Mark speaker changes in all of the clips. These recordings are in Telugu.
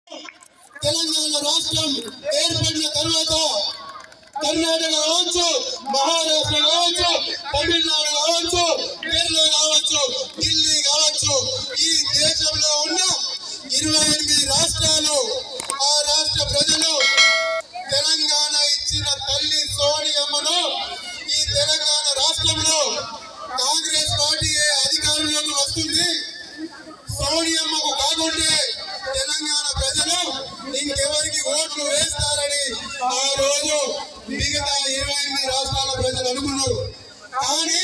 Speaker 1: తెలంగాణ రాష్ట్రం ఏర్పడిన తర్వాత కర్ణాటక కావచ్చు మహారాష్ట్ర కావచ్చు తమిళనాడు కావచ్చు కేరళ కావచ్చు ఢిల్లీ కావచ్చు ఈ దేశంలో ఉన్న ఇరవై ఎనిమిది రాష్ట్రాలు ఆ రాష్ట్ర ప్రజలు తెలంగాణ ఇచ్చిన తల్లి సోనియమ్మను ఈ తెలంగాణ రాష్ట్రంలో కాంగ్రెస్ పార్టీ ఏ అధికారంలోకి వస్తుంది సోనియమ్మకు కాకుంటే తెలంగాణ ప్రజలు ఇంకెవరికి ఓట్లు వేస్తారని ఆ రోజు మిగతా ఇరవై ఎనిమిది రాష్ట్రాల ప్రజలు అనుకున్నారు కానీ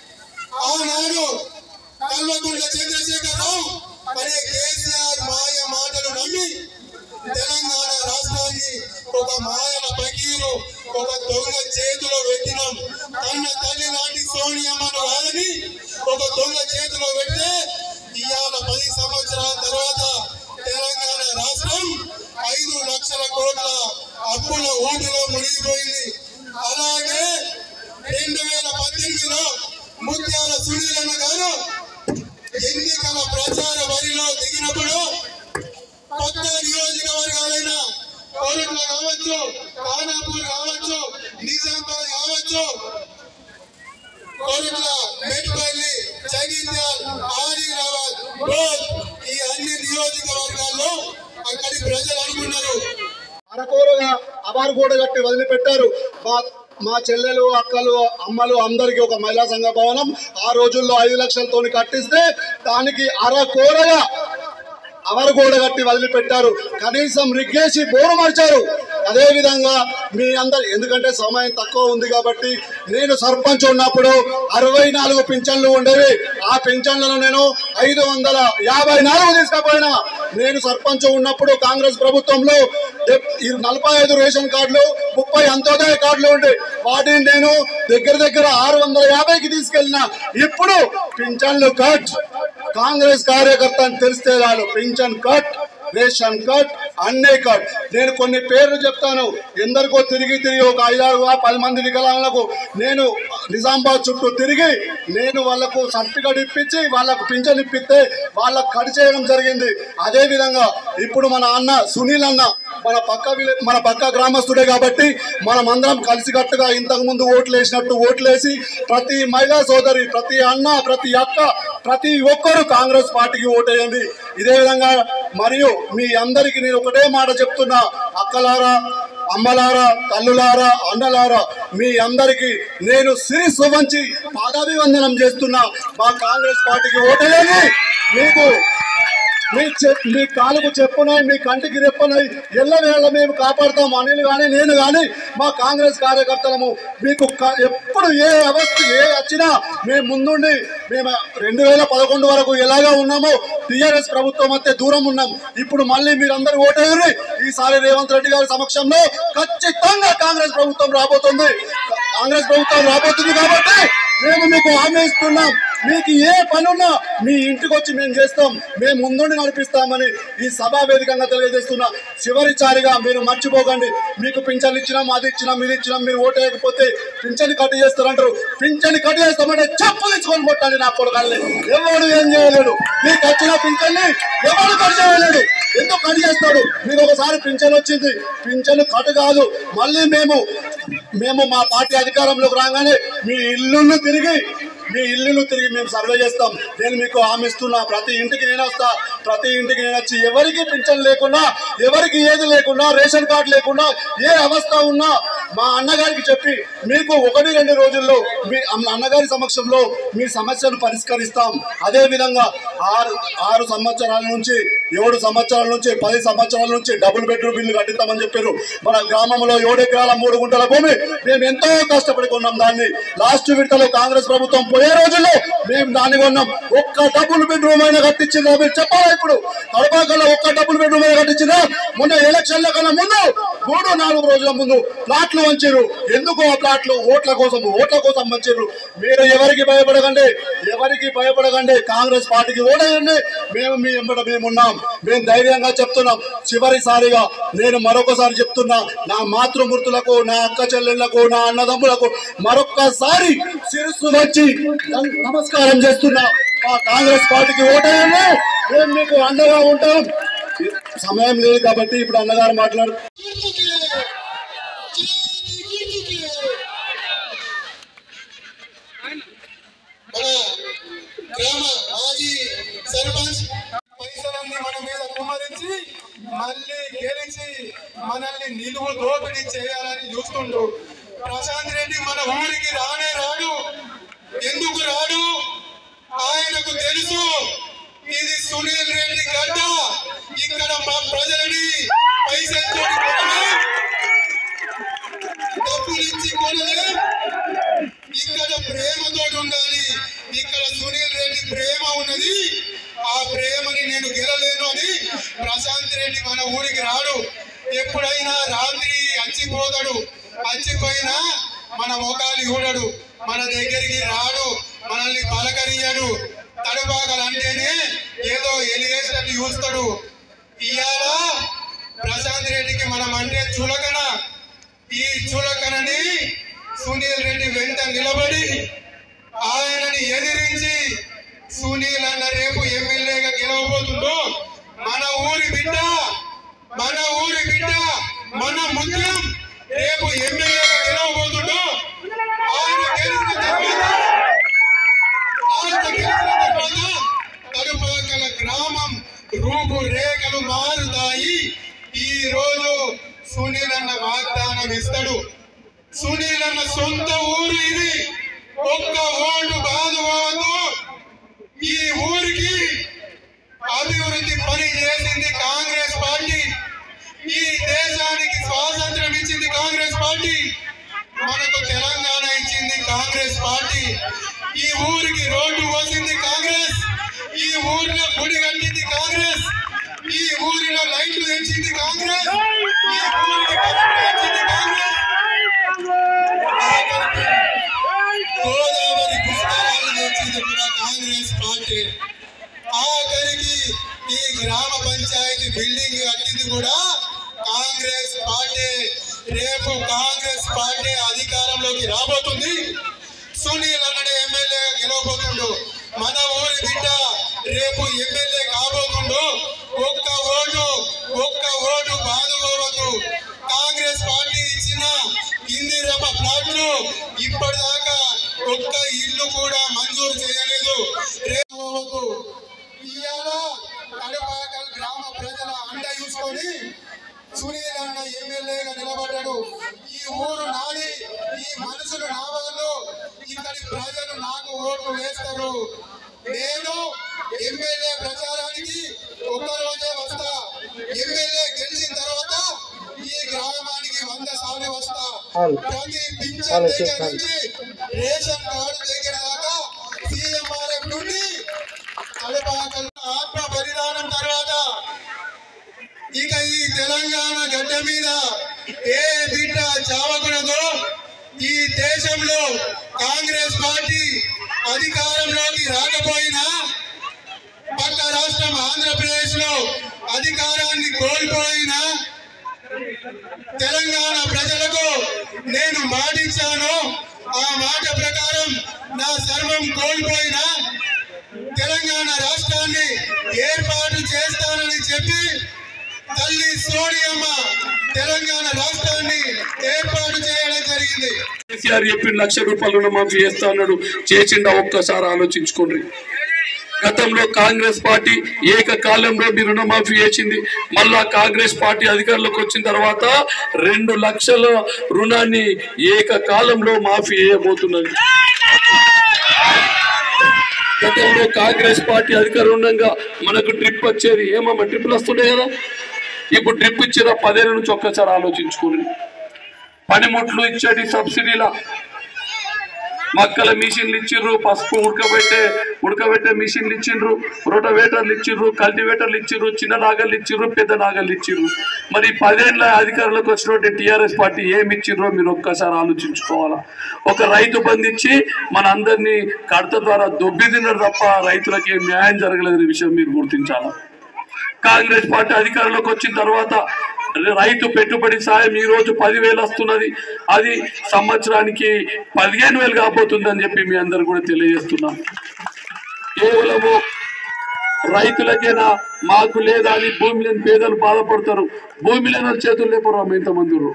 Speaker 1: ఆనాడు కల్వకుంట్ల చంద్రశేఖరరావు అనే కేసీఆర్ మాయ మాటలు నమ్మి తెలంగాణ రాష్ట్రాన్ని ఒక మాయల పకీరు ఒక దొంగ చేతిలో పెట్టినాం కన్న తల్లి లాంటి సోనియమ్మను కాదని ఒక దొంగ చేతిలో పెడితే ఇవాళ పది సంవత్సరాల తర్వాత తెలంగాణ రాష్ట్రం ఐదు లక్షల కోట్ల అప్పుల ఊటిలో మునిగిపోయింది అలాగే రెండు వేల పద్దెనిమిదిలో ముత్యాల సునీలన్న గారు ఎన్నికల ప్రచార వరిలో దిగినప్పుడు కొత్త నియోజకవర్గాలైన కోరుట్ల కావచ్చు ఖానాపూర్ కావచ్చు నిజామాబాద్ కావచ్చు కోరుట్ల మెట్పల్లి జగిత్యాల్ ఆదిలాబాద్ బోధ్ ఈ అన్ని నియోజకవర్గాల్లో అక్కడి ప్రజలు అనుకున్నారు
Speaker 2: అరకూరగా అవారు కూడా కట్టి వదిలిపెట్టారు మా మా చెల్లెలు అక్కలు అమ్మలు అందరికీ ఒక మహిళా సంఘ భవనం ఆ రోజుల్లో ఐదు లక్షలతోని కట్టిస్తే దానికి అరకూరగా అవరు గోడ కట్టి వదిలిపెట్టారు కనీసం రిగ్గేసి బోరు మార్చారు అదే విధంగా మీ అందరు ఎందుకంటే సమయం తక్కువ ఉంది కాబట్టి నేను సర్పంచ్ ఉన్నప్పుడు అరవై నాలుగు పింఛన్లు ఉండేవి ఆ పింఛన్లను నేను ఐదు వందల యాభై నాలుగు తీసుకుపోయినా నేను సర్పంచ్ ఉన్నప్పుడు కాంగ్రెస్ ప్రభుత్వంలో డెబ్- ఈ నలభై ఐదు రేషన్ కార్డులు ముప్పై అంత్యోదయ కార్డులు ఉండే వాటిని నేను దగ్గర దగ్గర ఆరు వందల యాభైకి తీసుకెళ్ళిన ఇప్పుడు పింఛన్లు కట్ కాంగ్రెస్ కార్యకర్త అని తెలిస్తే చాలు పింఛన్ కట్ రేషన్ కట్ అన్నే కట్ నేను కొన్ని పేర్లు చెప్తాను ఎందరికో తిరిగి తిరిగి ఒక ఐదారు పది మంది వికలాంగులకు నేను నిజామాబాద్ చుట్టూ తిరిగి నేను వాళ్ళకు సర్టిఫికెట్ ఇప్పించి వాళ్ళకు పింఛన్ ఇప్పిస్తే వాళ్ళకు కట్ చేయడం జరిగింది అదే విధంగా ఇప్పుడు మన అన్న సునీల్ అన్న మన పక్క విలే- మన పక్క గ్రామస్తుడే కాబట్టి మనం అందరం కలిసికట్టుగా ఇంతకు ముందు ఓట్లు వేసినట్టు ఓట్లు వేసి ప్రతి మహిళా సోదరి ప్రతి అన్న ప్రతి అక్క ప్రతి ఒక్కరు కాంగ్రెస్ పార్టీకి ఓటేయండి ఇదే విధంగా మరియు మీ అందరికీ నేను ఒకటే మాట చెప్తున్నా అక్కలారా అమ్మలారా తల్లులారా అన్నలారా మీ అందరికీ నేను శిరస్సు వంచి పాదాభివందనం చేస్తున్నా మా కాంగ్రెస్ పార్టీకి ఓటేయండి మీకు మీ చెప్ మీ కాలుకు చెప్పునై మీ కంటికి రెప్పనై ఎల్లవేళ మేము కాపాడుతాం అనిల్ కానీ నేను కానీ మా కాంగ్రెస్ కార్యకర్తలము మీకు క- ఎప్పుడు ఏ అవస్థ ఏ వచ్చినా మేము ముందుండి మేము రెండు వేల పదకొండు వరకు ఎలాగా ఉన్నామో టీఆర్ఎస్ ప్రభుత్వం అయితే దూరం ఉన్నాం ఇప్పుడు మళ్ళీ మీరందరూ ఓటేయండి ఈసారి రేవంత్ రెడ్డి గారి సమక్షంలో ఖచ్చితంగా కాంగ్రెస్ ప్రభుత్వం రాబోతుంది కాంగ్రెస్ ప్రభుత్వం రాబోతుంది కాబట్టి మేము మీకు హామీ ఇస్తున్నాం మీకు ఏ పనున్నా మీ ఇంటికి వచ్చి మేము చేస్తాం మేము ముందుండి నడిపిస్తామని ఈ సభా వేదికగా తెలియజేస్తున్నా చివరిసారిగా మీరు మర్చిపోకండి మీకు పింఛన్లు ఇచ్చినాం అది ఇచ్చినాం ఇది ఇచ్చినాం మీరు ఓటు వేయకపోతే పింఛన్ కట్ చేస్తారంటారు పింఛన్ కట్ చేస్తామంటే చెప్పు తెచ్చుకొని కొట్టండి నా కొడుకాలని ఎవడు ఏం చేయలేడు మీకు వచ్చిన పింఛన్ని ఎవడు కట్ చేయలేడు ఎందుకు కట్ చేస్తాడు మీకు ఒకసారి పింఛన్ వచ్చింది పింఛన్ కట్ కాదు మళ్ళీ మేము మేము మా పార్టీ అధికారంలోకి రాగానే మీ ఇల్లును తిరిగి మీ ఇల్లును తిరిగి మేము సర్వే చేస్తాం నేను మీకు హామీ ఇస్తున్నా ప్రతి ఇంటికి నేను వస్తా ప్రతి ఇంటికి నేను వచ్చి ఎవరికి పింఛన్ లేకున్నా ఎవరికి ఏది లేకున్నా రేషన్ కార్డు లేకున్నా ఏ అవస్థ ఉన్నా మా అన్నగారికి చెప్పి మీకు ఒకటి రెండు రోజుల్లో మీ అన్న- అన్నగారి సమక్షంలో మీ సమస్యను పరిష్కరిస్తాం అదే విధంగా ఆరు ఆరు సంవత్సరాల నుంచి ఏడు సంవత్సరాల నుంచి పది సంవత్సరాల నుంచి డబుల్ బెడ్రూమ్ బిల్లు కట్టిస్తామని చెప్పారు మన గ్రామంలో ఏడు ఎకరాల మూడు గుంటల భూమి మేము ఎంతో కష్టపడి కొన్నాం దాన్ని లాస్ట్ విడతలో కాంగ్రెస్ ప్రభుత్వం పోయే రోజుల్లో మేము దాన్ని కొన్నాం ఒక్క డబుల్ బెడ్రూమ్ అయినా కట్టించిందా మీరు చెప్పాలా ఇప్పుడు కడపాకల్లో ఒక్క డబుల్ బెడ్రూమ్ అయినా కట్టించిందా మొన్న ఎలక్షన్ల కన్నా ముందు మూడు నాలుగు రోజుల ముందు ప్లాట్లు వంచారు ఎందుకు ఆ ప్లాట్లు ఓట్ల కోసం ఓట్ల కోసం వంచారు మీరు ఎవరికి భయపడకండి ఎవరికి భయపడకండి కాంగ్రెస్ పార్టీకి ఓటేయండి మేము మీ ఎంబడ మేము ఉన్నాం మేము ధైర్యంగా చెప్తున్నాం చివరిసారిగా నేను మరొకసారి చెప్తున్నా నా మాతృమూర్తులకు నా అక్క చెల్లెళ్లకు నా అన్నదమ్ములకు మరొక్కసారి శిరస్సు వచ్చి నమస్కారం చేస్తున్నా మా కాంగ్రెస్ పార్టీకి ఓటేయండి మేము మీకు అండగా ఉంటాం సమయం లేదు కాబట్టి ఇప్పుడు అన్నగారు మాట్లాడు
Speaker 1: గుర్తుకే చేతి గుర్తుకే మన గ్రామ మాజీ సర్పంచ్ పైసలన్నీ మన మీద కుమ్మరించి మళ్ళీ గెలిచి మనల్ని నిలువు దోపిడీ చేయాలని చూస్తుండు ప్రశాంత్ రెడ్డి మన ఊరికి రానే రాడు ఎందుకు రాడు ఆయనకు తెలుసు ఇది సునీల్ రెడ్డి గడ్డ ఇక్కడ మా ప్రజలని పైసలతో కొనలేం డబ్బులు ఇచ్చి కొనలేం ఇక్కడ ప్రేమతో ఉండాలి ఇక్కడ సునీల్ రెడ్డి ప్రేమ ఉన్నది ఆ ప్రేమని నేను గెలలేను అని ప్రశాంత్ రెడ్డి మన ఊరికి రాడు ఎప్పుడైనా రాత్రి అచ్చిపోతాడు అచ్చిపోయినా మన ముఖాలు చూడడు మన దగ్గరికి రాడు మనల్ని పలకరియడు తడుబాగలు అంటేనే ఏదో ఎలిగేసినట్టు చూస్తాడు ఇవాళ ప్రశాంత్ రెడ్డికి మనం అంటే చులకన ఈ చులకనని సునీల్ రెడ్డి వెంట నిలబడి ఆయనని ఎదిరించి సునీల్ అన్న రేపు ఎమ్మెల్యేగా గెలవబోతుందో మన ఊరి బిడ్డ మన ఊరి బిడ్డ మన ముద్రం రేపు ఎమ్మెల్యేగా గెలవబోతుందో ఆయన గెలిచిన తర్వాత ఆయన గెలిచిన తర్వాత తడుపకల గ్రామం రూపు రేఖలు మారుతాయి ఈ రోజు సునీల్ అన్న వాగ్దానం ఇస్తాడు సునీల్ అన్న సొంత ఊరు ఇది ఒక్క ఓటు బాధపోవద్దు ఈ ఊరికి అభివృద్ధి పని చేసింది కాంగ్రెస్ పార్టీ ఈ దేశానికి స్వాతంత్రం ఇచ్చింది కాంగ్రెస్ పార్టీ మనకు తెలంగాణ ఇచ్చింది కాంగ్రెస్ పార్టీ ఈ ఊరికి రోడ్డు పోసింది కాంగ్రెస్ ఈ ఊరిలో గుడి కట్టింది కాంగ్రెస్ ఈ ఊరిలో లైట్లు తెచ్చింది కాంగ్రెస్ ఈ ఊరికి కరెంటు తెచ్చింది కాంగ్రెస్ గోదావరి పుష్కరాలు తెచ్చింది కూడా కాంగ్రెస్ పార్టీ ఆఖరికి ఈ గ్రామ పంచాయతీ బిల్డింగ్ కట్టింది కూడా కాంగ్రెస్ పార్టీ రేపు కాంగ్రెస్ పార్టీ అధికారంలోకి రాబోతుంది సునీల్ అన్నడే ఎమ్మెల్యే గెలవబోతుండు మన ఊరి బిడ్డ రేపు ఎమ్మెల్యే కాబోతుండు ఒక్క ఓటు ఒక్క ఓటు బాధపోవద్దు కాంగ్రెస్ పార్టీ ఇచ్చిన ఇందిరమ్మ ప్లాట్లు ఇప్పటిదాకా ఒక్క ఇల్లు కూడా మంజూరు చేయలేదు రేపు పోవద్దు. ఇవాళ కడపాకల్ గ్రామ ప్రజల అండ చూసుకొని సునీల్ అన్న ఎమ్మెల్యేగా నిలబడ్డాడు ఈ ఊరు నాడి ఈ మనుషులు నా వాళ్ళు ఇక్కడి ప్రజలు నాకు ఓట్లు వేస్తారు నేను ఎమ్మెల్యే ప్రచారానికి ఒక్క రోజే వస్తా ఎమ్మెల్యే గెలిచిన తర్వాత ఈ గ్రామానికి వంద సార్లు వస్తా ప్రతి పింఛన్ దగ్గర నుంచి రేషన్ కార్డు దగ్గర దాకా సీఎంఆర్ఎఫ్ నుండి కడపాకల్ ఆత్మ బలిదానం తర్వాత ఇక ఈ తెలంగాణ గడ్డ మీద ఏ బిడ్డ చావకూడదో ఈ దేశంలో కాంగ్రెస్ పార్టీ అధికారంలోకి రాకపోయినా పక్క రాష్ట్రం ఆంధ్రప్రదేశ్ లో అధికారాన్ని కోల్పోయినా తెలంగాణ ప్రజలకు నేను మాటిచ్చాను ఆ మాట ప్రకారం నా సర్వం కోల్పోయినా తెలంగాణ రాష్ట్రాన్ని ఏర్పాటు చేస్తానని చెప్పి తల్లి సోనియమ్మ తెలంగాణ రాష్ట్రాన్ని ఏర్పాటు చేయడం జరిగింది
Speaker 3: కేసీఆర్ చెప్పిన లక్ష రూపాయలు రుణమాఫీ చేస్తా అన్నాడు చేసిండా ఒక్కసారి ఆలోచించుకోండి గతంలో కాంగ్రెస్ పార్టీ ఏకకాలంలో మీ రుణమాఫీ చేసింది మళ్ళా కాంగ్రెస్ పార్టీ అధికారంలోకి వచ్చిన తర్వాత రెండు లక్షల రుణాన్ని ఏకకాలంలో మాఫీ చేయబోతున్నది గతంలో కాంగ్రెస్ పార్టీ అధికారం ఉండగా మనకు ట్రిప్ వచ్చేది ఏమమ్మా ట్రిప్లు వస్తుండే కదా ఇప్పుడు ట్రిప్ ఇచ్చిన పదేళ్ళ నుంచి ఒక్కసారి ఆలోచించుకోండి పనిముట్లు ఇచ్చేటి సబ్సిడీల మక్కల మిషన్లు ఇచ్చిర్రు పసుపు ఉడకబెట్టే ఉడకబెట్టే మిషన్లు ఇచ్చిండ్రు రొటవేటర్లు ఇచ్చిర్రు కల్టివేటర్లు ఇచ్చిర్రు చిన్న నాగళ్ళు ఇచ్చిర్రు పెద్ద నాగళ్ళు ఇచ్చిర్రు మరి పదేళ్ళ అధికారంలోకి వచ్చినటువంటి టీఆర్ఎస్ పార్టీ ఏమి ఇచ్చిర్రో మీరు ఒక్కసారి ఆలోచించుకోవాలా ఒక రైతు బంధు ఇచ్చి మన అందరినీ కడత ద్వారా దొబ్బి తిన్నారు తప్ప రైతులకి ఏం న్యాయం జరగలేదనే విషయం మీరు గుర్తించాలా కాంగ్రెస్ పార్టీ అధికారంలోకి వచ్చిన తర్వాత రైతు పెట్టుబడి సాయం ఈ రోజు పదివేలు వస్తున్నది అది సంవత్సరానికి పదిహేను వేలు కాబోతుందని చెప్పి మీ అందరు కూడా తెలియజేస్తున్నాం కేవలము రైతులకేనా మాకు లేదా అని భూమి లేని పేదలు బాధపడతారు భూమి లేని వాళ్ళ చేతులు లేపరు ఎంతమంది ఉర్రు.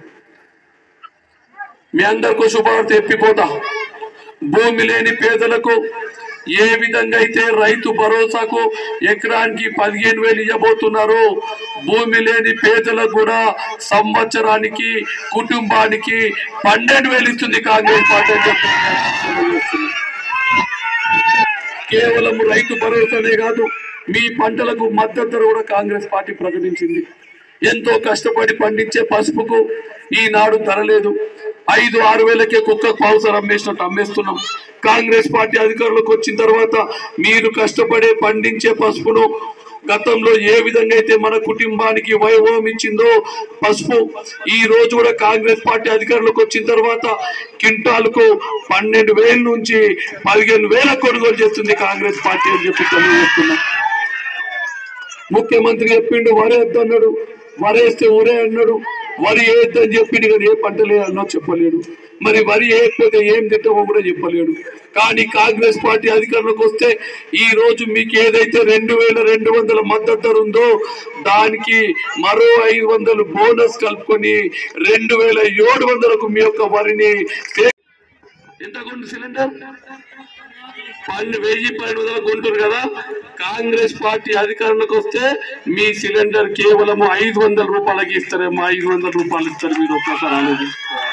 Speaker 3: మీ అందరికీ శుభవార్త ఎప్పిపోతా భూమి లేని పేదలకు ఏ విధంగా అయితే రైతు భరోసాకు ఎకరానికి పదిహేను వేలు ఇవ్వబోతున్నారో భూమి లేని పేదలకు కూడా సంవత్సరానికి కుటుంబానికి పన్నెండు వేలు ఇస్తుంది కాంగ్రెస్ పార్టీ అని చెప్పి కేవలం రైతు భరోసానే కాదు మీ పంటలకు మద్దతు ధర కూడా కాంగ్రెస్ పార్టీ ప్రకటించింది ఎంతో కష్టపడి పండించే పసుపుకు ఈనాడు ధర లేదు ఐదు ఆరు వేలకే కుక్కకు పావుసర్ అమ్మేసినట్టు అమ్మేస్తున్నాం కాంగ్రెస్ పార్టీ అధికారంలోకి వచ్చిన తర్వాత మీరు కష్టపడే పండించే పసుపును గతంలో ఏ విధంగా అయితే మన కుటుంబానికి వైభవం ఇచ్చిందో పసుపు ఈ రోజు కూడా కాంగ్రెస్ పార్టీ అధికారంలోకి వచ్చిన తర్వాత కింటాలకు పన్నెండు వేల నుంచి పదిహేను వేల కొనుగోలు చేస్తుంది కాంగ్రెస్ పార్టీ అని చెప్పి తెలియజేస్తున్నాం ముఖ్యమంత్రి చెప్పిండు వరి అన్నాడు వరేస్తే ఊరే అన్నాడు వరి వేయొద్దని చెప్పిండు కానీ ఏ పంట లేదన్నో చెప్పలేడు మరి వరి వేయకపోతే ఏం తింటామో కూడా చెప్పలేడు కానీ కాంగ్రెస్ పార్టీ అధికారంలోకి వస్తే ఈ రోజు మీకు ఏదైతే రెండు వేల రెండు వందల మద్దతు ధర ఉందో దానికి మరో ఐదు వందలు బోనస్ కలుపుకొని రెండు వేల ఏడు వందలకు మీ యొక్క వరిని సే- ఎంత కొండు సిలిండర్ పన్ను వెయ్యి పన్నెండు వందలు కొంటారు కదా కాంగ్రెస్ పార్టీ అధికారంలోకి వస్తే మీ సిలిండర్ కేవలం ఐదు వందల రూపాయలకి ఇస్తారేమో ఐదు వందల రూపాయలు ఇస్తారు మీరు ఒక్కసారి ఆలోచించుకోవాలి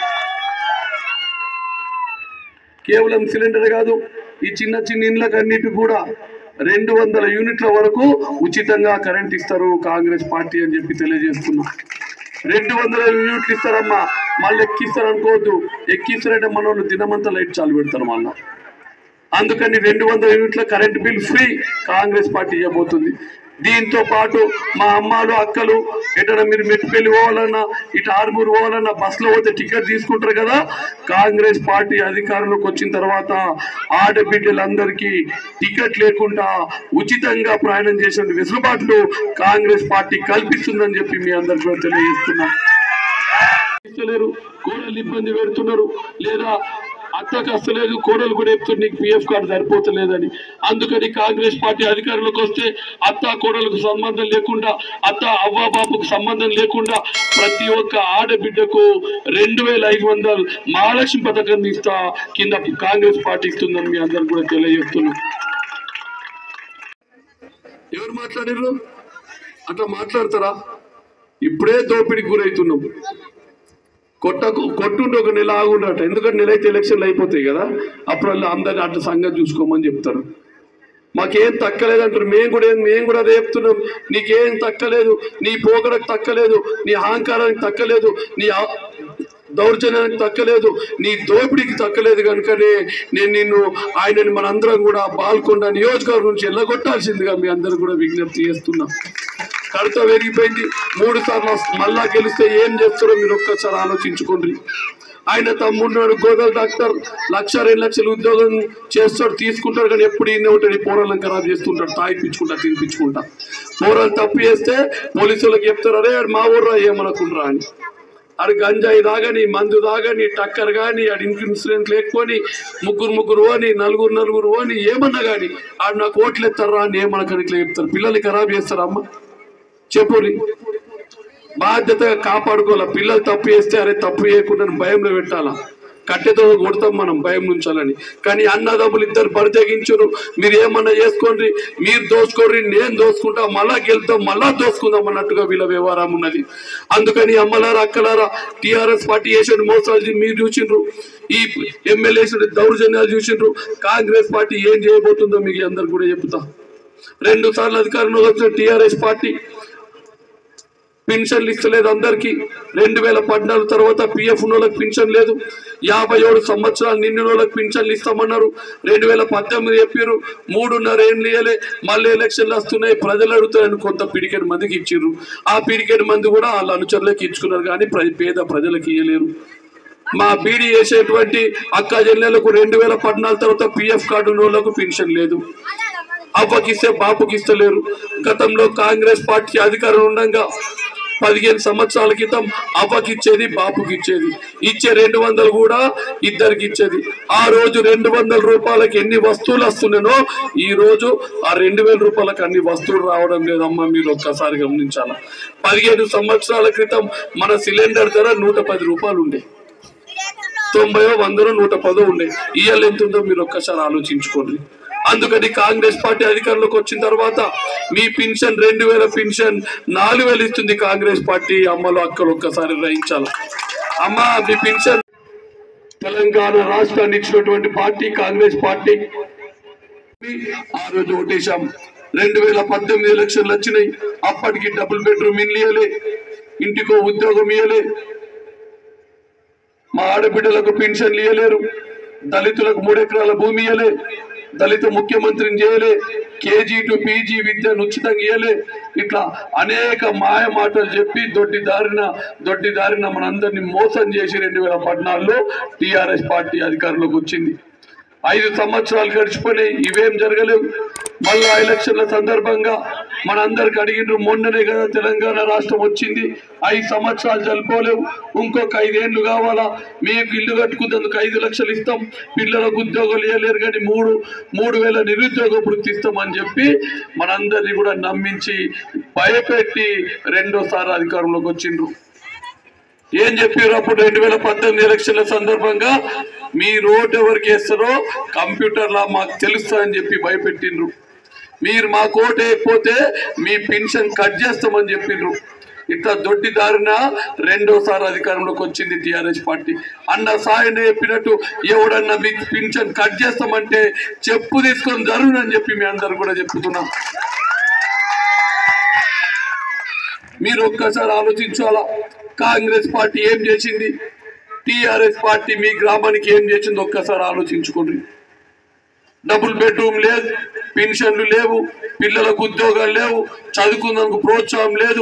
Speaker 3: కేవలం సిలిండర్ కాదు ఈ చిన్న చిన్న ఇండ్లకు అన్నిటి కూడా రెండు వందల యూనిట్ల వరకు ఉచితంగా కరెంట్ ఇస్తారు కాంగ్రెస్ పార్టీ అని చెప్పి తెలియజేస్తున్నా రెండు వందల యూనిట్లు ఇస్తారమ్మా మళ్ళీ ఎక్కిస్తారు అనుకోవద్దు ఎక్కిస్తారంటే మన వాళ్ళు దినమంతా లైట్ చాలు పెడతారు మళ్ళా అందుకని రెండు వందల యూనిట్ల current bill free Congress party ఇవ్వబోతుంది దీంతో పాటు మా అమ్మాలు అక్కలు ఎటైనా మీరు మెట్టుకెళ్ళి పోవాలన్నా ఇటు ఆరుమూరు పోవాలన్నా బస్సులో పోతే టికెట్ తీసుకుంటారు కదా కాంగ్రెస్ పార్టీ అధికారంలోకి వచ్చిన తర్వాత ఆడబిడ్డలందరికీ టికెట్ లేకుండా ఉచితంగా ప్రయాణం చేసే వెసులుబాట్లు కాంగ్రెస్ పార్టీ కల్పిస్తుందని చెప్పి మీ అందరికీ కూడా తెలియజేస్తున్నా ఇస్తలేరు కోడలు ఇబ్బంది పెడుతున్నారు లేదా అత్తకు వస్తలేదు కోడలు కూడా చెప్తున్నారు నీకు పిఎఫ్ కార్డు సరిపోతలేదని అందుకని కాంగ్రెస్ పార్టీ అధికారంలోకి వస్తే అత్త కోడలకు సంబంధం లేకుండా అత్త అవ్వ బాబుకు సంబంధం లేకుండా ప్రతి ఒక్క ఆడబిడ్డకు రెండు వేల ఐదు వందలు మహాలక్ష్మి పథకం ఇస్తా కింద కాంగ్రెస్ పార్టీ ఇస్తుందని మీ అందరు కూడా తెలియజేస్తున్నాం ఎవరు మాట్లాడారు అట్లా మాట్లాడతారా ఇప్పుడే దోపిడికి గురవుతున్నాం కొట్టకు కొట్టుంటే ఒక నెల ఆగుండట ఎందుకంటే నెల అయితే ఎలక్షన్లు అయిపోతాయి కదా అప్పుడు వాళ్ళు అందరిని అట్లా సంగతి చూసుకోమని చెప్తారు మాకేం తక్కలేదంటారు మేము కూడా ఏం- మేము కూడా అదే చెప్తున్నాం నీకేం తక్కలేదు నీ పోకడకు తక్కలేదు నీ అహంకారానికి తక్కలేదు నీ ఆ- దౌర్జన్యానికి తక్కలేదు నీ దోపిడీకి తక్కలేదు కనుకనే నేను నిన్ను ఆయనని మనందరం కూడా బాల్కొండ నియోజకవర్గం నుంచి వెళ్ళగొట్టాల్సిందిగా మీ అందరూ కూడా విజ్ఞప్తి చేస్తున్నాం కడత పెరిగిపోయింది మూడు సార్లు మళ్ళా గెలిస్తే ఏం చేస్తారో మీరు ఒక్కసారి ఆలోచించుకోండి ఆయన తమ్ముడు గోదల్ డాక్టర్ లక్ష రెండు లక్షలు ఉద్యోగం చేస్తాడు తీసుకుంటాడు కానీ ఎప్పుడు ఈయన ఉంటాడు ఈ పోరాలను ఖరాబ్ చేస్తుంటాడు తాగిపించుకుంటా తినిపించుకుంటా పోరాలు తప్పు చేస్తే పోలీసులకు చెప్తారు అరే ఆడు మా ఊర్రా ఏమనుకుంటారా అని ఆడు గంజాయి దాగని మందు దాగని టక్కర్ కానీ ఆడు ఇన్సూరెన్స్ లేకపోని ముగ్గురు ముగ్గురు అని నలుగురు నలుగురు అని ఏమన్నా కానీ ఆడు నాకు ఓట్లు ఎత్తారా అని ఏమనకని ఇట్లా చెప్తారు పిల్లల్ని ఖరాబ్ చేస్తారా అమ్మ చెప్పురి బాధ్యతగా కాపాడుకోవాలా పిల్లలు తప్పు చేస్తే అరే తప్పు చేయకుండా భయంలో పెట్టాలా కట్టెతో కొడతాం మనం భయం నుంచాలని కానీ అన్నదమ్ములు ఇద్దరు బరితెగించురు మీరు ఏమన్నా చేసుకోండి మీరు దోచుకోండి నేను దోసుకుంటా మళ్ళా గెలుతాం మళ్ళా దోసుకుందాం అన్నట్టుగా వీళ్ళ వ్యవహారం ఉన్నది అందుకని అమ్మలారా అక్కలారా టిఆర్ఎస్ పార్టీ చేసిన మోసాలు మీరు చూసిండ్రు ఈ ఎమ్మెల్యే దౌర్జన్యాలు చూసిండ్రు కాంగ్రెస్ పార్టీ ఏం చేయబోతుందో మీకు అందరు కూడా చెప్తా రెండు సార్లు అధికారంలో వచ్చిన టిఆర్ఎస్ పార్టీ పెన్షన్లు ఇస్తలేదు అందరికీ రెండు వేల పద్నాలుగు తర్వాత పిఎఫ్ వాళ్ళకి పెన్షన్ లేదు యాభై ఏడు సంవత్సరాలు నిండిన వాళ్ళకి పెన్షన్లు ఇస్తామన్నారు రెండు వేల పద్దెనిమిది చెప్పారు మూడున్నర ఏళ్ళు ఇయ్యలే మళ్ళీ ఎలక్షన్లు వస్తున్నాయి ప్రజలు అడుగుతారని కొంత పిడికెడు మందికి ఇచ్చిర్రు ఆ పిడికెడు మంది కూడా వాళ్ళ అనుచరులకు ఇచ్చుకున్నారు కానీ ప్ర- పేద ప్రజలకు ఇయ్యలేరు మా బీడీ చేసేటువంటి అక్క చెల్లెలకు రెండు వేల పద్నాలుగు తర్వాత పిఎఫ్ కార్డు ఉన్న వాళ్ళకు పెన్షన్ లేదు అవ్వకిస్తే బాపుకి ఇస్తలేరు గతంలో కాంగ్రెస్ పార్టీ అధికారం ఉండగా పదిహేను సంవత్సరాల క్రితం అవ్వకి ఇచ్చేది బాపుకి ఇచ్చేది ఇచ్చే రెండు వందలు కూడా ఇద్దరికి ఇచ్చేది ఆ రోజు రెండు వందల రూపాయలకి ఎన్ని వస్తువులు వస్తున్నానో ఈ రోజు ఆ రెండు వేల రూపాయలకు అన్ని వస్తువులు రావడం లేదమ్మా మీరు ఒక్కసారి గమనించాలా పదిహేను సంవత్సరాల క్రితం మన సిలిండర్ ధర నూట పది రూపాయలు ఉండే తొంభైో వందలో నూట పదో ఉండే ఇవాళ ఎంత ఉందో మీరు ఒక్కసారి ఆలోచించుకోండి అందుకని కాంగ్రెస్ పార్టీ అధికారంలోకి వచ్చిన తర్వాత మీ పింఛన్ రెండు వేల పింఛన్ నాలుగు వేలు ఇస్తుంది కాంగ్రెస్ పార్టీ అమ్మలు అక్కలు ఒక్కసారి గ్రహించాలి అమ్మ మీ పింఛన్ తెలంగాణ రాష్ట్రాన్ని ఇచ్చినటువంటి పార్టీ కాంగ్రెస్ పార్టీ ఆ రోజు ఓటేశాం రెండు వేల పద్దెనిమిది ఎలక్షన్లు వచ్చినాయి అప్పటికి డబుల్ బెడ్రూమ్ ఇల్లు ఇయ్యలే ఇంటికో ఉద్యోగం ఇయ్యలే మా ఆడబిడ్డలకు పెన్షన్లు ఇవ్వలేరు దళితులకు మూడు ఎకరాల భూమి ఇవ్వలే దళిత ముఖ్యమంత్రిని చేయలే కేజీ టు పీజీ విద్యను ఉచితంగా ఇవ్వలే ఇట్లా అనేక మాయ మాటలు చెప్పి దొడ్డి దారిన దొడ్డి దారిన మనందరినీ మోసం చేసి రెండు వేల పద్నాలుగులో టీఆర్ఎస్ పార్టీ అధికారంలోకి వచ్చింది ఐదు సంవత్సరాలు గడిచిపోయినాయి ఇవేం జరగలేవు మళ్ళా ఎలక్షన్ల సందర్భంగా మనందరికి అడిగిండ్రు మొన్ననే కదా తెలంగాణ రాష్ట్రం వచ్చింది ఐదు సంవత్సరాలు జరుపుకోలేవు ఇంకొక ఐదేళ్లు కావాలా మీకు ఇల్లు కట్టుకున్నందుకు ఐదు లక్షలు ఇస్తాం పిల్లలకు ఉద్యోగాలు ఇవ్వలేరు కానీ మూడు మూడు వేల నిరుద్యోగ వృత్తి ఇస్తామని చెప్పి మనందరినీ కూడా నమ్మించి భయపెట్టి రెండోసారి అధికారంలోకి వచ్చిండ్రు ఏం చెప్పారు అప్పుడు రెండు వేల పద్దెనిమిది ఎలక్షన్ల సందర్భంగా మీ రోడ్ ఎవరికి వేస్తారో కంప్యూటర్లా మాకు తెలుస్తా అని చెప్పి భయపెట్టిండ్రు మీరు మా కోట వేయకపోతే మీ పెన్షన్ కట్ చేస్తామని చెప్పిండ్రు ఇట్లా దొడ్డి దారిన రెండోసారి అధికారంలోకి వచ్చింది టిఆర్ఎస్ పార్టీ అన్న సాయన చెప్పినట్టు ఎవడన్నా మీకు పింఛన్ కట్ చేస్తామంటే చెప్పు తీసుకొని జరుగునని చెప్పి మీ అందరు కూడా చెప్తున్నాం మీరు ఒక్కసారి ఆలోచించాలా కాంగ్రెస్ పార్టీ ఏం చేసింది టిఆర్ఎస్ పార్టీ మీ గ్రామానికి ఏం చేసింది ఒక్కసారి ఆలోచించుకోండి డబుల్ బెడ్రూమ్ లేదు పెన్షన్లు లేవు పిల్లలకు ఉద్యోగాలు లేవు చదువుకున్నందుకు ప్రోత్సాహం లేదు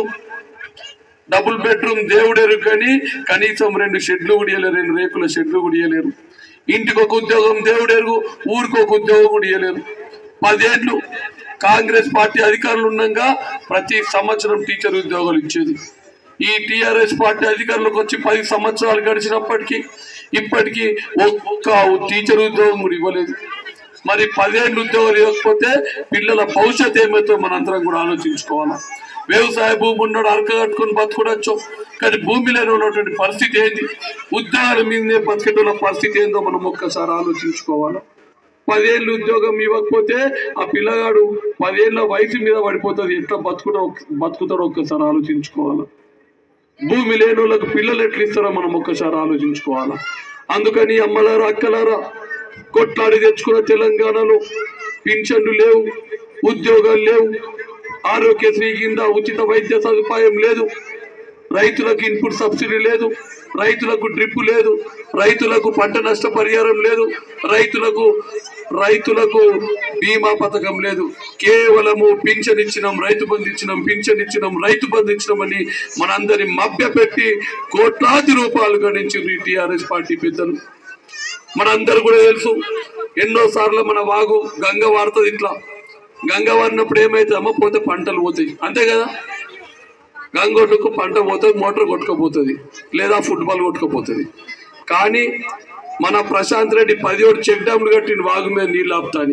Speaker 3: డబుల్ బెడ్రూమ్ దేవుడేరు కానీ కనీసం రెండు షెడ్లు కూడా ఇయ్యలేరు రెండు రేకుల షెడ్లు కూడా ఇయ్యలేరు ఇంటికి ఒక ఉద్యోగం దేవుడేరు ఊరికి ఒక ఉద్యోగం కూడా ఇయ్యలేరు పదేళ్ళు కాంగ్రెస్ పార్టీ అధికారులు ఉండగా ప్రతి సంవత్సరం టీచర్ ఉద్యోగాలు ఇచ్చేది ఈ టిఆర్ఎస్ పార్టీ అధికారులకు వచ్చి పది సంవత్సరాలు గడిచినప్పటికీ ఇప్పటికీ ఒక్క టీచర్ ఉద్యోగం కూడా ఇవ్వలేదు మరి పదేళ్ళు ఉద్యోగాలు ఇవ్వకపోతే పిల్లల భవిష్యత్ ఏమైతే మనందరం కూడా ఆలోచించుకోవాలి వ్యవసాయ భూమి ఉన్నాడు అరక కట్టుకొని బతుకుడొచ్చు కానీ భూమిలో ఉన్నటువంటి పరిస్థితి ఏంది ఉద్యోగాల మీదనే బతికేటోళ్ళ పరిస్థితి ఏందో మనం ఒక్కసారి ఆలోచించుకోవాలి పదేళ్ళు ఉద్యోగం ఇవ్వకపోతే ఆ పిల్లగాడు పదేళ్ల వయసు మీద పడిపోతుంది ఎట్లా బతుకుడో బతుకుతాడో ఒక్కసారి ఆలోచించుకోవాలి భూమి లేని వాళ్ళకు పిల్లలు ఎట్లా ఇస్తారో మనం ఒక్కసారి ఆలోచించుకోవాలా అందుకని అమ్మలారా అక్కలారా కొట్లాడి తెచ్చుకున్న తెలంగాణలో పింఛన్లు లేవు ఉద్యోగాలు లేవు ఆరోగ్యశ్రీ కింద ఉచిత వైద్య సదుపాయం లేదు రైతులకు ఇన్పుట్ సబ్సిడీ లేదు రైతులకు డ్రిప్ లేదు రైతులకు పంట నష్ట పరిహారం లేదు రైతులకు రైతులకు బీమా పథకం లేదు కేవలము పింఛన్ ఇచ్చినాం రైతు బంధు ఇచ్చినాం పింఛన్ ఇచ్చినాం రైతు బంధు ఇచ్చినామని మనందరి మభ్య పెట్టి కోట్లాది రూపాయలు గణించారు ఈ టీఆర్ఎస్ పార్టీ పెద్దలు మనందరూ కూడా తెలుసు ఎన్నో సార్లు మన వాగు గంగ వాడుతుంది ఇట్లా గంగ వాడినప్పుడు ఏమైతే అమ్మ పోతే పంటలు పోతాయి అంతే కదా గంగొడ్డుకు పంట పోతుంది మోటార్ కొట్టుకపోతుంది లేదా ఫుట్బాల్ కొట్టుకపోతుంది కానీ మన ప్రశాంత్ రెడ్డి పదిహేడు చెక్ డ్యామ్లు కట్టిన వాగు మీద నీళ్ళు ఆపుతాని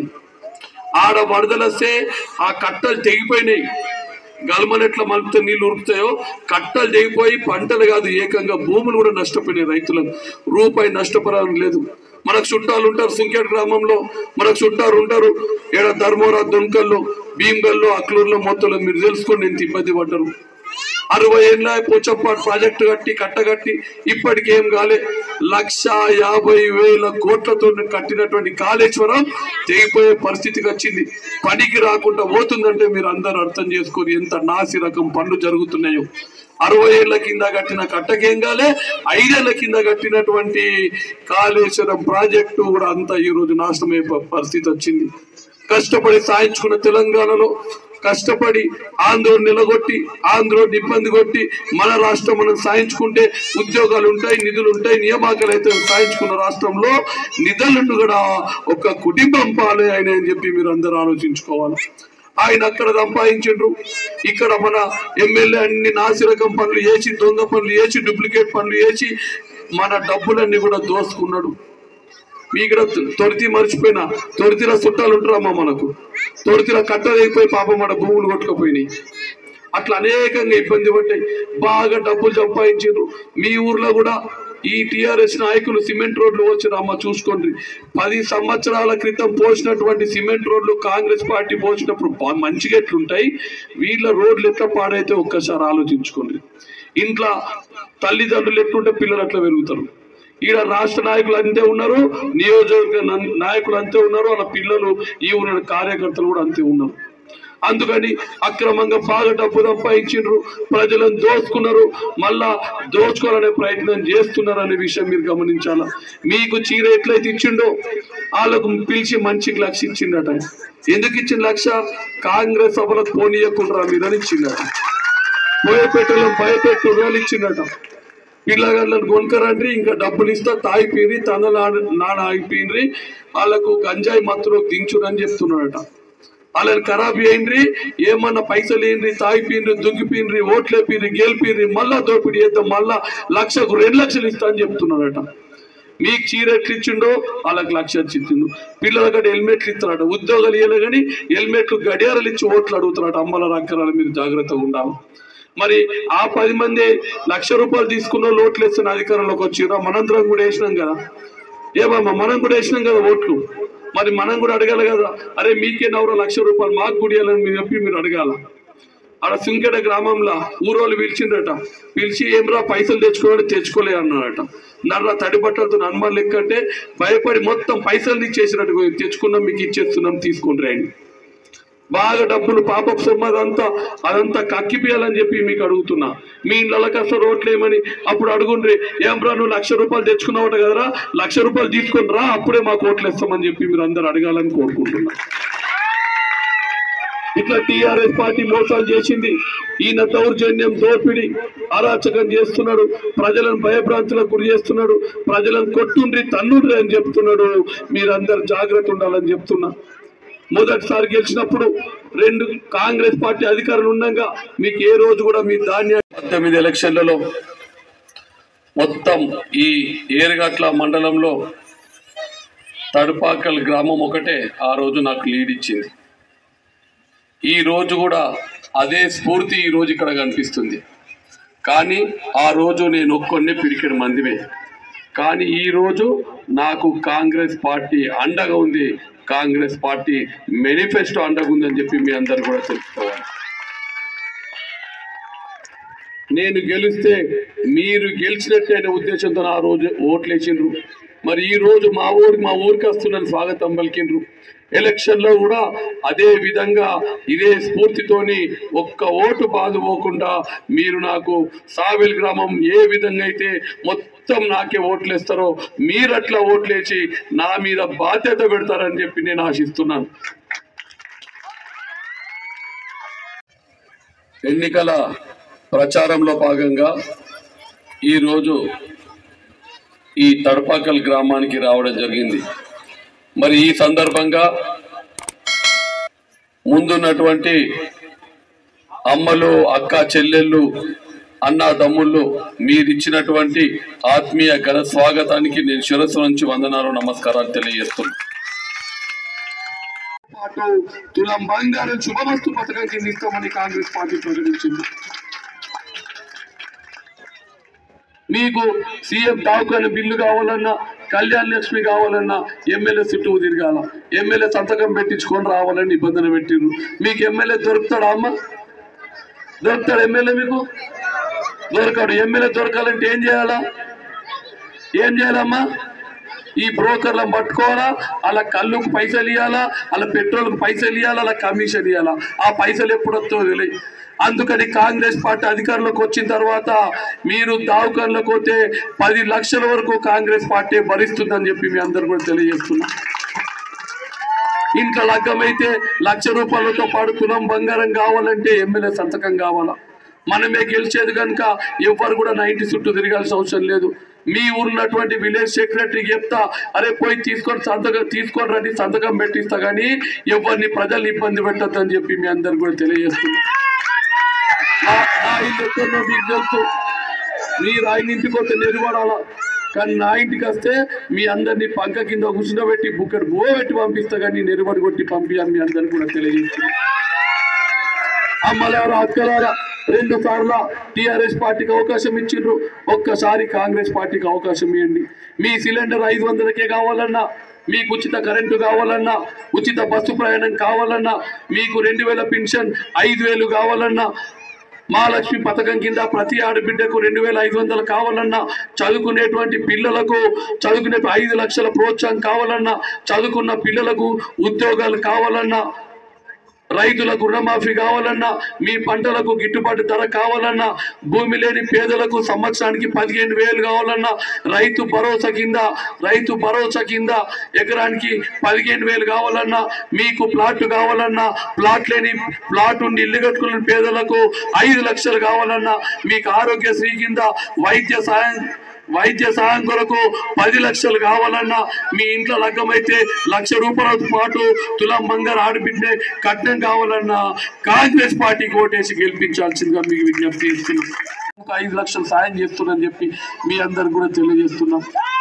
Speaker 3: ఆడ వరదలు వస్తే ఆ కట్టలు తెగిపోయినాయి గల్మనెట్ల మలుపుతో నీళ్లు ఉరుకుతాయో కట్టలు తెగిపోయి పంటలు కాదు ఏకంగా భూములు కూడా నష్టపోయినాయి రైతులకు రూపాయి నష్టపరం లేదు మనకు చుట్టాలు ఉంటారు సుంకేట్ గ్రామంలో మనకు చుట్టారు ఉంటారు ఏడ ధర్మవరా దొంకల్లో భీమ్గల్లో అక్లూరులో మొత్తంలో మీరు తెలుసుకోండి ఎంత ఇబ్బంది పడ్డారు అరవై ఏళ్ళ పోచంపాడు ప్రాజెక్టు కట్టి కట్టగట్టి ఇప్పటికి ఏం కాలే లక్ష యాభై వేల కోట్లతో కట్టినటువంటి కాళేశ్వరం తెగిపోయే పరిస్థితికి వచ్చింది పనికి రాకుండా పోతుందంటే మీరు అందరూ అర్థం చేసుకొని ఎంత నాసి రకం పనులు జరుగుతున్నాయో అరవై ఏళ్ల కింద కట్టిన కట్టకేం కాలే ఐదేళ్ల కింద కట్టినటువంటి కాళేశ్వరం ప్రాజెక్టు కూడా అంతా ఈ రోజు నాశనమయ్యే ప- పరిస్థితి వచ్చింది కష్టపడి సాధించుకున్న తెలంగాణలో కష్టపడి ఆంధ్రోని నిలగొట్టి ఆంధ్రోని ఇబ్బంది కొట్టి మన రాష్ట్రం మనం సాధించుకుంటే ఉద్యోగాలు ఉంటాయి నిధులు ఉంటాయి నియామకాలు అయితే సాధించుకున్న రాష్ట్రంలో నిధులను కూడా ఒక కుటుంబం పాలే అయినాయి అని చెప్పి మీరు అందరూ ఆలోచించుకోవాలి ఆయన అక్కడ సంపాదించిండ్రు ఇక్కడ మన ఎమ్మెల్యే అన్ని నాసిరకం పనులు వేసి దొంగ పనులు వేసి డూప్లికేట్ పనులు వేసి మన డబ్బులన్నీ కూడా దోసుకున్నాడు మీ ఇక్కడ తొడితి మర్చిపోయినా తొడితిలో చుట్టాలు ఉంటారమ్మా మనకు తొడితిలో కట్టదైపోయి పాపం మన భూములు కొట్టుకుపోయినాయి అట్లా అనేకంగా ఇబ్బంది పడ్డాయి బాగా డబ్బులు సంపాదించారు మీ ఊర్లో కూడా ఈ టిఆర్ఎస్ నాయకులు సిమెంట్ రోడ్లు వచ్చిన అమ్మ చూసుకోండి పది సంవత్సరాల క్రితం పోసినటువంటి సిమెంట్ రోడ్లు కాంగ్రెస్ పార్టీ పోసినప్పుడు బా- మంచిగా ఎట్లుంటాయి వీళ్ళ రోడ్లు ఎట్లా పాడైతే ఒక్కసారి ఆలోచించుకోండి ఇంట్లో తల్లిదండ్రులు ఎట్లుంటే పిల్లలు అట్లా పెరుగుతారు ఈడ రాష్ట్ర నాయకులు అంతే ఉన్నారు నియోజకవర్గ న- నాయకులు అంతే ఉన్నారు వాళ్ళ పిల్లలు ఈ ఉన్న కార్యకర్తలు కూడా అంతే ఉన్నారు అందుకని అక్రమంగా బాగా డబ్బు సంపాదించిండ్రు ప్రజలను దోచుకున్నారు మళ్ళా దోచుకోవాలనే ప్రయత్నం చేస్తున్నారు అనే విషయం మీరు గమనించాలా మీకు చీర ఎట్లయితే ఇచ్చిండో వాళ్ళకు పిలిచి మంచికి లక్ష ఇచ్చిండట ఎందుకు ఇచ్చిన లక్ష కాంగ్రెస్ సభలకు పోనీయకుండా మీరని ఇచ్చిండట పోయేపెట్టలో భయపెట్టు రోజులు ఇచ్చిండట పిల్లగాళ్ళని కొనుకరండి ఇంకా డబ్బులు ఇస్తా తాగిపోయింది తనలు నాన్న ఆగిపోయింది వాళ్ళకు గంజాయి మత్తులో దించుడని చెప్తున్నాడట వాళ్ళని ఖరాబ్ అయిండ్రి ఏమన్నా పైసలు ఏంద్రి తాగిపోయిండ్రి దుంగిపోయిండ్రి ఓట్లేపిండ్రి గెలిపిండ్రి మళ్ళా దోపిడీ చేద్దాం మళ్ళా లక్షకు రెండు లక్షలు ఇస్తా అని చెప్తున్నాడట మీకు చీర ఎట్లు ఇచ్చిండో వాళ్ళకి లక్ష ఇచ్చిండు పిల్లలకి హెల్మెట్లు ఇస్తున్నాడు ఉద్యోగాలు ఇవ్వలే కానీ హెల్మెట్లు గడియారాలు ఇచ్చి ఓట్లు అడుగుతున్నాడు అమ్మల రక్కరాలు మీరు జాగ్రత్తగా ఉండాలి మరి ఆ పది మంది లక్ష రూపాయలు తీసుకున్న వాళ్ళు ఓట్లు వేస్తున్న అధికారంలోకి వచ్చిరా మనందరం కూడా వేసినాం కదా ఏమమ్మా మనం కూడా వేసినాం కదా ఓట్లు మరి మనం కూడా అడగాలి కదా అరే మీకే నవరో లక్ష రూపాయలు మాకు కూడా ఇవ్వాలని మీరు చెప్పి మీరు అడగాల ఆడ సుంకెడ గ్రామంలో ఊరోళ్ళు పిలిచిండట పిలిచి ఏమ్రా పైసలు తెచ్చుకోవాలని తెచ్చుకోలే అన్నాడట నర్ర తడి బట్టలతో హనుమాన్ లెక్క అంటే భయపడి మొత్తం పైసలు ఇచ్చేసినట్టు తెచ్చుకున్నాం మీకు ఇచ్చేస్తున్నాం తీసుకుని రండి బాగా డబ్బులు పాపపు సొమ్ము అదంతా అదంతా కక్కిపియాలని చెప్పి మీకు అడుగుతున్నా మీ ఇళ్ళ కష్ట రోట్లేమని అప్పుడు అడుగుండ్రి ఏం రా నువ్వు లక్ష రూపాయలు తెచ్చుకున్నావట కదరా లక్ష రూపాయలు తీసుకొని రా అప్పుడే మాకు ఓట్లు ఇస్తామని చెప్పి మీరు అందరు అడగాలని కోరుకుంటున్నా ఇట్లా టీఆర్ఎస్ పార్టీ మోసాలు చేసింది ఈయన దౌర్జన్యం దోపిడి అరాచకం చేస్తున్నాడు ప్రజలను భయభ్రాంతులకు గురి చేస్తున్నాడు ప్రజలను కొట్టుండ్రి తన్నుండ్రి అని చెప్తున్నాడు మీరందరు జాగ్రత్త ఉండాలని చెప్తున్నా మొదటిసారి గెలిచినప్పుడు రెండు కాంగ్రెస్ పార్టీ అధికారులు ఉండగా మీకు ఏ రోజు కూడా మీ ధాన్యం పద్దెనిమిది ఎలక్షన్లలో మొత్తం ఈ ఏరుగట్ల మండలంలో తడుపాకల్ గ్రామం ఒకటే ఆ రోజు నాకు లీడ్ ఇచ్చింది ఈ రోజు కూడా అదే స్ఫూర్తి ఈ రోజు ఇక్కడ కనిపిస్తుంది కానీ ఆ రోజు నేను ఒక్కొన్నే పిడికెడు మందిమే కానీ ఈ రోజు నాకు కాంగ్రెస్ పార్టీ అండగా ఉంది కాంగ్రెస్ పార్టీ మేనిఫెస్టో అండగా ఉందని చెప్పి మీ అందరు కూడా తెలుసుకోవాలి నేను గెలిస్తే మీరు గెలిచినట్టే అనే ఉద్దేశంతో ఆ రోజు ఓట్లేసిండ్రు మరి ఈ రోజు మా ఊరికి మా ఊరికి వస్తున్న స్వాగతం పలికిండ్రు ఎలక్షన్ లో కూడా అదే విధంగా ఇదే స్ఫూర్తితోని ఒక్క ఓటు బాదుపోకుండా మీరు నాకు సావెల్ గ్రామం ఏ విధంగా అయితే మొత్తం నాకే ఓట్లేస్తారో మీరు అట్లా ఓట్లేసి నా మీద బాధ్యత పెడతారని చెప్పి నేను ఆశిస్తున్నాను ఎన్నికల ప్రచారంలో భాగంగా ఈరోజు ఈ తడపాకల్ గ్రామానికి రావడం జరిగింది మరి ఈ సందర్భంగా ముందున్నటువంటి అమ్మలు అక్క చెల్లెళ్ళు అన్న తమ్ముళ్ళు మీరిచ్చినటువంటి ఆత్మీయ ఘన స్వాగతానికి నేను శిరస్సు నుంచి వందనాలు నమస్కారాలు తెలియజేస్తున్నాను పాటు తులం బంగారం శుభమస్తు పథకం కింద ఇస్తామని కాంగ్రెస్ పార్టీ ప్రకటించింది మీకు సీఎం దావకాల బిల్లు కావాలన్నా కళ్యాణ్ లక్ష్మి కావాలన్నా ఎమ్మెల్యే చుట్టూ తిరగాల ఎమ్మెల్యే సంతకం పెట్టించుకొని రావాలని నిబంధన పెట్టిర్రు మీకు ఎమ్మెల్యే దొరుకుతాడా అమ్మ దొరుకుతాడు ఎమ్మెల్యే మీకు దొరకడు ఎమ్మెల్యే దొరకాలంటే ఏం చేయాలా ఏం చేయాలమ్మా ఈ బ్రోకర్లను పట్టుకోవాలా అలా కళ్ళుకు పైసలు ఇవ్వాలా అలా పెట్రోల్కి పైసలు ఇవ్వాలా అలా కమిషన్ ఇవ్వాలా ఆ పైసలు ఎప్పుడు వస్తుందో తెలియదు అందుకని కాంగ్రెస్ పార్టీ అధికారంలోకి వచ్చిన తర్వాత మీరు దావకాన్లకు పోతే పది లక్షల వరకు కాంగ్రెస్ పార్టీ భరిస్తుందని చెప్పి మీ అందరు కూడా తెలియజేస్తున్నా ఇంట్లో లగ్గమైతే లక్ష రూపాయలతో పాటు తులం బంగారం కావాలంటే ఎమ్మెల్యే సంతకం కావాలా మనమే గెలిచేది కనుక ఎవ్వరు కూడా నైన్టీ చుట్టూ తిరగాల్సిన అవసరం లేదు మీ ఊరున్నటువంటి విలేజ్ సెక్రటరీకి చెప్తా అరే పోయి తీసుకొని సంతకం తీసుకొని రండి సంతకం పెట్టిస్తా కానీ ఎవరిని ప్రజలు ఇబ్బంది పెట్టద్దని చెప్పి మీ అందరు కూడా తెలియజేస్తున్నా నా నా ఇల్లు ఎక్కడో మీకు తెలుసు మీరు ఆయన ఇంటికి వస్తే నెరువడాలా కానీ నా ఇంటికి వస్తే మీ అందరినీ పంక కింద కూర్చుండబెట్టి బుక్కడు బో పెట్టి పంపిస్తా కానీ నెరుబడి కొట్టి పంపించాలి మీ అందరిని కూడా తెలియజేస్తున్నా అమ్మలారా అక్కలారా రెండు సార్ల టిఆర్ఎస్ పార్టీకి అవకాశం ఇచ్చిండ్రు ఒక్కసారి కాంగ్రెస్ పార్టీకి అవకాశం ఇవ్వండి మీ సిలిండర్ ఐదు వందలకే కావాలన్నా మీకు ఉచిత కరెంటు కావాలన్నా ఉచిత బస్సు ప్రయాణం కావాలన్నా మీకు రెండు వేల పెన్షన్ ఐదు వేలు కావాలన్నా మహాలక్ష్మి పథకం కింద ప్రతి ఆడబిడ్డకు రెండు వేల ఐదు వందలు కావాలన్నా చదువుకునేటువంటి పిల్లలకు చదువుకునే ఐదు లక్షల ప్రోత్సాహం కావాలన్నా చదువుకున్న పిల్లలకు ఉద్యోగాలు కావాలన్నా రైతులకు రుణమాఫీ కావాలన్నా మీ పంటలకు గిట్టుబాటు ధర కావాలన్నా భూమి లేని పేదలకు సంవత్సరానికి పదిహేను వేలు కావాలన్నా రైతు భరోసా కింద రైతు భరోసా కింద ఎకరానికి పదిహేను వేలు కావాలన్నా మీకు ప్లాట్ కావాలన్నా ప్లాట్ లేని ప్లాట్ ఉండి ఇల్లు కట్టుకున్న పేదలకు ఐదు లక్షలు కావాలన్నా మీకు ఆరోగ్యశ్రీ కింద వైద్య సాయం వైద్య సహాయం కొరకు పది లక్షలు కావాలన్నా మీ ఇంట్లో లగ్గమైతే లక్ష రూపాయలతో పాటు తులం బంగారు ఆడబిడ్డే కట్నం కావాలన్నా కాంగ్రెస్ పార్టీకి ఓటేసి గెలిపించాల్సిందిగా మీకు విజ్ఞప్తి చేస్తున్నాం ఒక ఐదు లక్షలు సాయం చేస్తున్నారని చెప్పి మీ అందరికి కూడా తెలియజేస్తున్నాం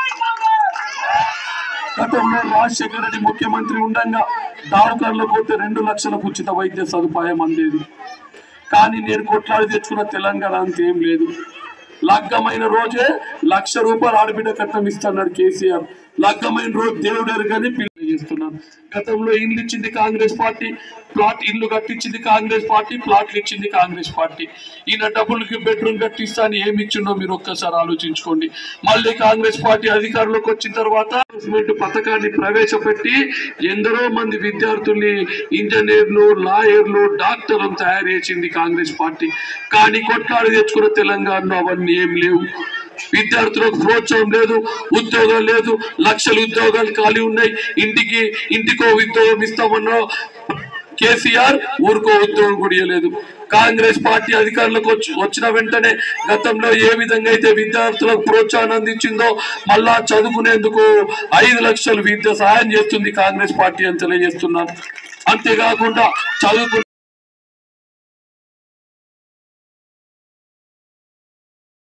Speaker 3: గతంలో రాజశేఖర రెడ్డి ముఖ్యమంత్రి ఉండగా దారుకారులకు పోతే రెండు లక్షలకు ఉచిత వైద్య సదుపాయం అందేది కానీ నేను కొట్లాడి తెచ్చుకున్న తెలంగాణ అంత ఏం లేదు లగ్గమైన రోజే లక్ష రూపాయలు ఆడబిడ్డ కట్నం ఇస్తున్నాడు కేసీఆర్ లగ్గమైన రోజు దేవుడు ఎరుగని పిల్లలు చేస్తున్నాను గతంలో ఇల్లు ఇచ్చింది కాంగ్రెస్ పార్టీ ప్లాట్ ఇల్లు కట్టించింది కాంగ్రెస్ పార్టీ ప్లాట్లు ఇచ్చింది కాంగ్రెస్ పార్టీ ఈయన డబ్బులకి బెడ్రూమ్ కట్టిస్తా అని ఏమి ఇచ్చిండో మీరు ఒక్కసారి ఆలోచించుకోండి మళ్ళీ కాంగ్రెస్ పార్టీ అధికారంలోకి వచ్చిన తర్వాత ఇన్వెస్ట్మెంట్ పథకాన్ని ప్రవేశపెట్టి ఎందరో మంది విద్యార్థుల్ని ఇంజనీర్లు లాయర్లు డాక్టర్లను తయారు చేసింది కాంగ్రెస్ పార్టీ కానీ కొట్లాడి తెచ్చుకున్న తెలంగాణలో అవన్నీ ఏం లేవు విద్యార్థులకు ప్రోత్సాహం లేదు ఉద్యోగం లేదు లక్షల ఉద్యోగాలు ఖాళీ ఉన్నాయి ఇంటికి ఇంటికో ఉద్యోగం ఇస్తామన్నా కేసీఆర్ ఊరుకో ఉద్యోగం కూడా ఇవ్వలేదు కాంగ్రెస్ పార్టీ అధికారంలోకి వచ్చి వచ్చిన వెంటనే గతంలో ఏ విధంగా అయితే విద్యార్థులకు ప్రోత్సాహం అందించిందో మళ్ళా చదువుకునేందుకు ఐదు లక్షలు విద్య సహాయం చేస్తుంది కాంగ్రెస్ పార్టీ అని తెలియజేస్తున్నాను అంతేకాకుండా చదువుకునే